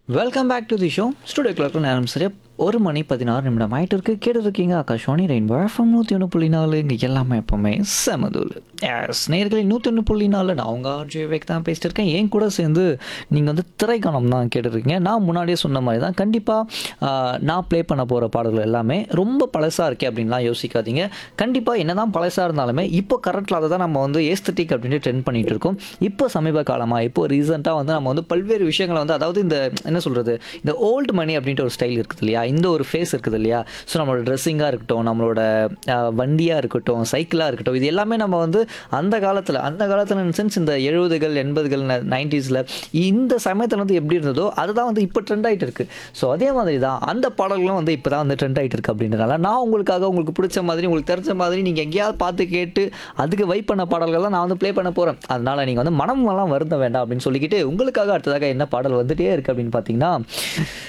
welcome back to the show studio clock நேரம் சரியா ஒரு மணி பதினாறு நிமிடம் ஆயிட்டு இருக்கு கேட்டு இருக்கீங்க ஆகாஷ்வாணி ரெயின்போ எஃப்எம் நூற்றி ஒன்று புள்ளி நாலு இங்கே எல்லாமே எப்பவுமே செமதூள் எஸ் நேர்களை நூற்றி ஒன்று புள்ளி நாலு நான் உங்கள் ஆர்ஜி வேக் தான் பேசிட்டு இருக்கேன் என் கூட சேர்ந்து நீங்கள் வந்து திரைக்காணம் தான் கேட்டுருக்கீங்க நான் முன்னாடியே சொன்ன மாதிரி தான் கண்டிப்பாக நான் ப்ளே பண்ண போகிற பாடல்கள் எல்லாமே ரொம்ப பழசாக இருக்கே அப்படின்லாம் யோசிக்காதீங்க கண்டிப்பாக என்ன தான் பழசாக இருந்தாலுமே இப்போ கரண்ட்டில் அதை தான் நம்ம வந்து ஏஸ்தட்டிக் அப்படின்ட்டு ட்ரெண்ட் பண்ணிட்டு இருக்கோம் இப்போ சமீப காலமாக இப்போ ரீசெண்டாக வந்து நம்ம வந்து பல்வேறு விஷயங்களை வந்து அதாவது இந்த என்ன சொல்கிறது இந்த ஓல்டு மணி அப்படின்ட்டு ஒரு ஸ்டைல் இருக்குது இல்லையா இந்த ஒரு ஃபேஸ் இருக்குது இல்லையா ஸோ நம்மளோட ட்ரெஸ்ஸிங்காக இருக்கட்டும் நம்மளோட வண்டியாக இருக்கட்டும் சைக்கிளாக இருக்கட்டும் இது எல்லாமே நம்ம வந்து அந்த காலத்தில் அந்த காலத்தில் சென்ஸ் இந்த எழுபதுகள் எண்பதுகள் நைன்டிஸில் இந்த சமயத்தில் வந்து எப்படி இருந்ததோ அதுதான் வந்து இப்போ ட்ரெண்ட் ஆகிட்டு இருக்கு ஸோ அதே மாதிரி தான் அந்த பாடல்களும் வந்து இப்போ தான் வந்து ட்ரெண்ட் ஆகிட்டு இருக்கு அப்படின்றனால நான் உங்களுக்காக உங்களுக்கு பிடிச்ச மாதிரி உங்களுக்கு தெரிஞ்ச மாதிரி நீங்கள் எங்கேயாவது பார்த்து கேட்டு அதுக்கு வைப் பண்ண பாடல்கள் தான் நான் வந்து ப்ளே பண்ண போகிறேன் அதனால நீங்கள் வந்து மனம் எல்லாம் வருந்த வேண்டாம் அப்படின்னு சொல்லிக்கிட்டு உங்களுக்காக அடுத்ததாக என்ன பாடல் வந்துட்டே இருக்கு அப்படின்னு பார்த்தீங்கன்னா